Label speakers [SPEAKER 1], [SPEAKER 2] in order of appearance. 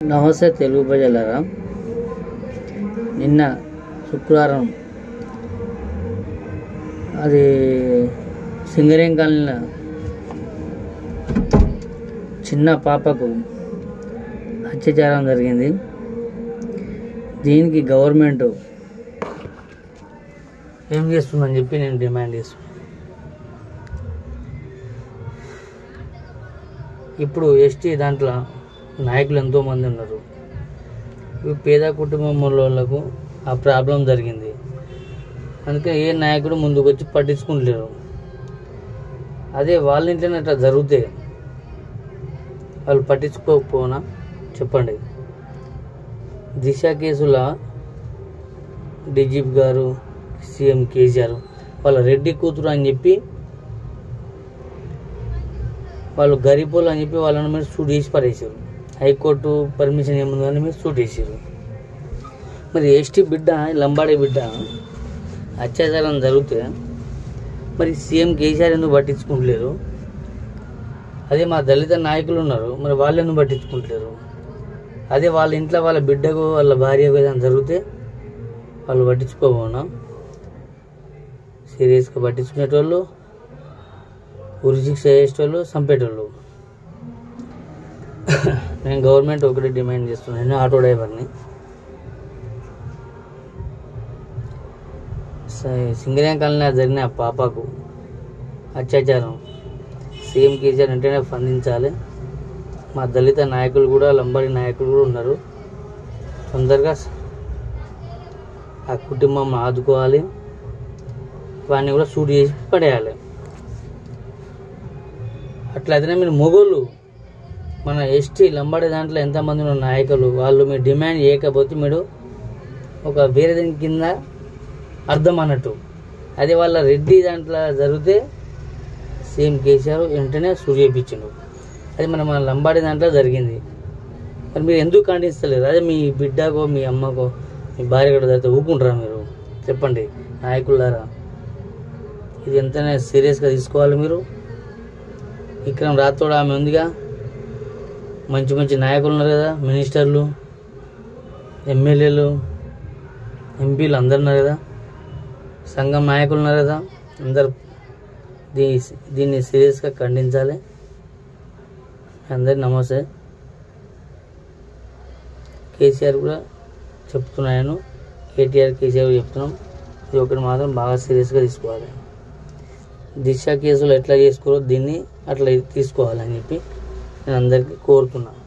[SPEAKER 1] నమస్తే తెలుగు ప్రజలరా నిన్న శుక్రవారం అది సింగరేం కాలనీ చిన్న పాపకు అత్యాచారం జరిగింది దీనికి గవర్నమెంట్ ఏం చేస్తుందని చెప్పి నేను డిమాండ్ చేస్తున్నాను ఇప్పుడు ఎస్టీ దాంట్లో నాయకులు ఎంతోమంది ఉన్నారు ఈ పేద కుటుంబం వాళ్ళకు ఆ ప్రాబ్లం జరిగింది అందుకే ఏ నాయకుడు ముందుకు వచ్చి పట్టించుకుంటలేరు అదే వాళ్ళ ఇంట్లోనే అట్లా జరిగితే వాళ్ళు పట్టించుకోకపోనా చెప్పండి దిశ కేసుల డీజీపీ గారు సీఎం కేసీఆర్ వాళ్ళ రెడ్డి కూతురు అని చెప్పి వాళ్ళు గరీబోళ్ళు అని చెప్పి వాళ్ళని మీరు షూట్ చేసి పడేసారు హైకోర్టు పర్మిషన్ ఏముంది కానీ మీరు షూట్ చేసారు మరి ఎస్టీ బిడ్డ లంబాడే బిడ్డ అత్యాచారం జరిగితే మరి సీఎం కేసీఆర్ ఎందుకు పట్టించుకుంటలేరు అదే మా దళిత నాయకులు ఉన్నారు మరి వాళ్ళు ఎందుకు పట్టించుకుంటలేరు అదే వాళ్ళ ఇంట్లో వాళ్ళ బిడ్డకు వాళ్ళ భార్యకు ఏదైనా జరిగితే వాళ్ళు పట్టించుకోబోనా సీరియస్గా పట్టించుకునేటోళ్ళు ఉరి శిక్ష చేసేటోళ్ళు చంపేటోళ్ళు నేను గవర్నమెంట్ ఒకటి డిమాండ్ చేస్తున్నాను నేను ఆటో డ్రైవర్ని సింగరేం కాలనీ జరిగిన ఆ పాపకు అత్యాచారం సీఎం కేసీఆర్ వెంటనే స్పందించాలి మా దళిత నాయకులు కూడా లంబాడి నాయకులు కూడా ఉన్నారు తొందరగా ఆ కుటుంబం ఆదుకోవాలి వాడిని కూడా షూట్ చేసి పడేయాలి అట్లయితేనే మీరు మొగోళ్ళు మన ఎస్టీ లంబాడి దాంట్లో ఎంతమంది ఉన్న నాయకులు వాళ్ళు మీరు డిమాండ్ చేయకపోతే మీరు ఒక వేరే దాని కింద అర్థం అన్నట్టు అదే వాళ్ళ రెడ్డి దాంట్లో జరిగితే సేమ్ కేసీఆర్ వెంటనే సూట్ చేయించిండు అది మన మన లంబాడి దాంట్లో జరిగింది మరి మీరు ఎందుకు ఖండిస్తలేరు అదే మీ బిడ్డకో మీ అమ్మకో మీ భార్య కూడా జరిగితే ఊకుంటారా మీరు చెప్పండి నాయకులారా ఇది ఎంతనే సీరియస్గా తీసుకోవాలి మీరు విక్రమ్ రాథోడ్ ఆమె ఉందిగా మంచి మంచి నాయకులు ఉన్నారు కదా మినిస్టర్లు ఎమ్మెల్యేలు ఎంపీలు అందరు ఉన్నారు కదా సంఘం నాయకులు ఉన్నారు కదా అందరు దీ దీన్ని సీరియస్గా ఖండించాలి అందరి నమస్తే కేసీఆర్ కూడా చెప్తున్నాను కేటీఆర్ కేసీఆర్ చెప్తున్నాం ఇది ఒకటి మాత్రం బాగా సీరియస్గా తీసుకోవాలి దిశ కేసులు ఎట్లా చేసుకోరో దీన్ని అట్లా తీసుకోవాలని చెప్పి నేను అందరికీ కోరుతున్నాను